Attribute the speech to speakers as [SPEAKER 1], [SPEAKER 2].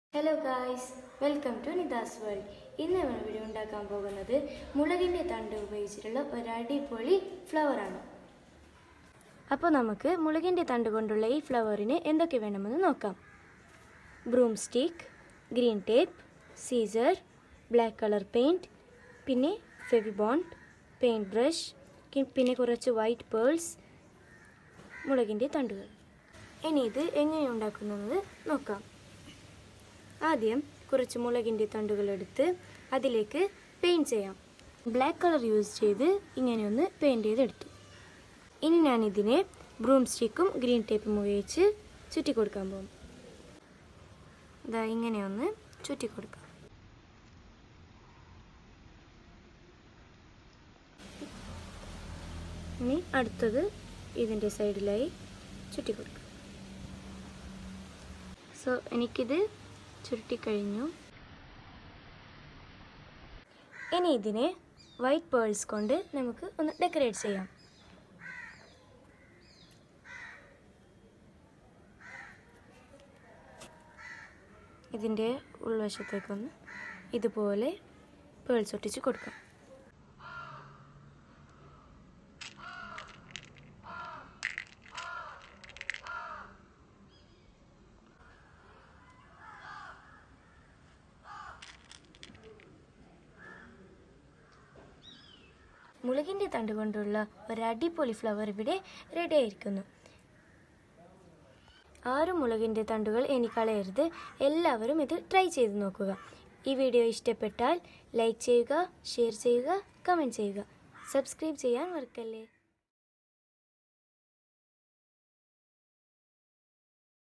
[SPEAKER 1] hello guys welcome to Nida's world ഇന്ന് നമ്മൾ video ഉണ്ടാക്കാൻ പോകുന്നത് മുളകിൻ്റെ തണ്ട് ഉപയോഗിച്ചിട്ടുള്ള ഒരു അടിപൊളി ഫ്ലവറാണ് അപ്പോൾ നമുക്ക് മുളകിൻ്റെ തണ്ട് കൊണ്ടുള്ള ഈ ഫ്ലവറിന് എന്തൊക്കെ വേണമെന്ന് നോക്കാം broom stick green tape scissor black colour paint പിന്നെ ഫെവിബോണ്ട് പെയിൻറ്റ് ബ്രഷ് പിന്നെ കുറച്ച് വൈറ്റ് പേൾസ് മുളകിൻ്റെ തണ്ടുകൾ ഇനി ഇത് എങ്ങനെ ഉണ്ടാക്കുന്നത് നോക്കാം ആദ്യം കുറച്ച് മുളകിൻ്റെ തണ്ടുകൾ എടുത്ത് അതിലേക്ക് പെയിൻറ്റ് ചെയ്യാം ബ്ലാക്ക് കളർ യൂസ് ചെയ്ത് ഇങ്ങനെയൊന്ന് പെയിൻറ്റ് ചെയ്തെടുത്തു ഇനി ഞാൻ ഇതിനെ ബ്രൂം സ്റ്റിക്കും ഗ്രീൻ ടേപ്പും ഉപയോഗിച്ച് ചുറ്റി കൊടുക്കാൻ പോകും ഇതാ ഇങ്ങനെയൊന്ന് ചുറ്റി കൊടുക്കാം ഇനി അടുത്തത് ഇതിൻ്റെ സൈഡിലായി ചുറ്റി കൊടുക്കാം സോ എനിക്കിത് ചുരുട്ടിക്കഴിഞ്ഞു ഇനി ഇതിനെ വൈറ്റ് പേൾസ് കൊണ്ട് നമുക്ക് ഒന്ന് ഡെക്കറേറ്റ് ചെയ്യാം ഇതിൻ്റെ ഉൾവശത്തേക്കൊന്ന് ഇതുപോലെ പേൾസ് ഒട്ടിച്ച് കൊടുക്കാം മുളകിൻ്റെ തണ്ട് കൊണ്ടുള്ള ഒരു അടിപൊളി ഫ്ലവർ ഇവിടെ റെഡി ആയിരിക്കുന്നു ആരും മുളകിൻ്റെ തണ്ടുകൾ ഇനി കളയരുത് എല്ലാവരും ഇത് ട്രൈ ചെയ്ത് നോക്കുക ഈ വീഡിയോ ഇഷ്ടപ്പെട്ടാൽ ലൈക്ക് ചെയ്യുക ഷെയർ ചെയ്യുക കമൻറ്റ് ചെയ്യുക സബ്സ്ക്രൈബ് ചെയ്യാൻ മറക്കല്ലേ